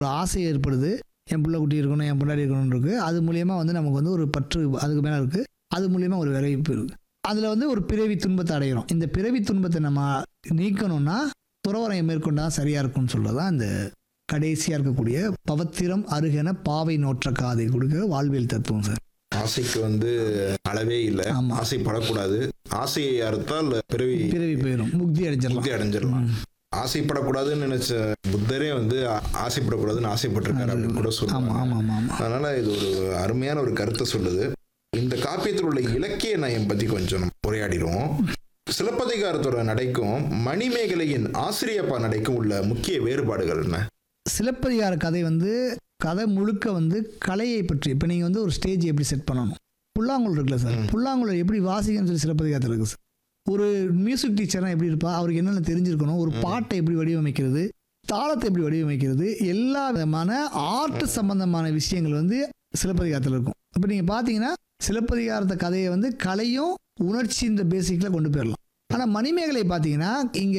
ஒரு ஆசை ஏற்படுது என் பிள்ளை குட்டி இருக்கணும் என் பொண்டாடி இருக்கணும்னு இருக்கு அது மூலியமா வந்து நமக்கு வந்து ஒரு பற்று அதுக்கு மேலே இருக்கு அது மூலியமா ஒரு விரைவிப்பு இருக்கு அதில் வந்து ஒரு பிறவி துன்பத்தை அடைகிறோம் இந்த பிறவி துன்பத்தை நம்ம நீக்கணும்னா துறவரையை மேற்கொண்டா சரியா இருக்கும்னு சொல்லதான் இந்த கடைசியா இருக்கக்கூடிய பவத்திரம் அருகென பாவை நோற்ற காதை கொடுக்க வாழ்வியல் தத்துவம் சார் ஆசைக்கு வந்து அளவே இல்லை ஆமா. ஆசைப்படக்கூடாது ஆசையை அறுத்தால் பிறவி பிறவி போயிடும் முக்தி அடைஞ்சிடலாம் முக்தி அடைஞ்சிடலாம் ஆசைப்படக்கூடாதுன்னு நினைச்ச புத்தரே வந்து ஆ- ஆசைப்படக்கூடாதுன்னு ஆசைப்பட்டிருக்காரு அப்படின்னு கூட ஆமா சொல்லுவாங்க ஆமா ஆமா ஆமா அதனால இது ஒரு அருமையான ஒரு கருத்தை சொல்லுது இந்த காப்பியத்தில் உள்ள இலக்கிய நயம் பத்தி கொஞ்சம் நம்ம உரையாடிடுவோம் சிலப்பதிகாரத்தோட நடைக்கும் மணிமேகலையின் ஆசிரியப்பா நடைக்கும் உள்ள முக்கிய வேறுபாடுகள் என்ன சிலப்பதிகார கதை வந்து கதை முழுக்க வந்து கலையை பற்றி இப்போ நீங்கள் வந்து ஒரு ஸ்டேஜ் எப்படி செட் பண்ணணும் புல்லாங்குழல் இருக்குல்ல சார் ம். புல்லாங்குழல் எப்படி வாசிக்கணும்னு சொல்லி சிலப்பதிகாரத்தில் இருக்குது சார் ஒரு மியூசிக் டீச்சர்னா எப்படி இருப்பா அவருக்கு என்னென்ன தெரிஞ்சிருக்கணும் ஒரு ம். பாட்டை எப்படி வடிவமைக்கிறது தாளத்தை எப்படி வடிவமைக்கிறது எல்லா விதமான ஆர்ட் சம்பந்தமான விஷயங்கள் வந்து சிலப்பதிகாரத்தில் இருக்கும் இப்போ நீங்கள் பார்த்தீங்கன்னா சிலப்பதிகாரத்த கதையை வந்து கலையும் உணர்ச்சி இந்த பேசிக்கில் கொண்டு போயிடலாம் ஆனால் மணிமேகலை பார்த்தீங்கன்னா இங்கே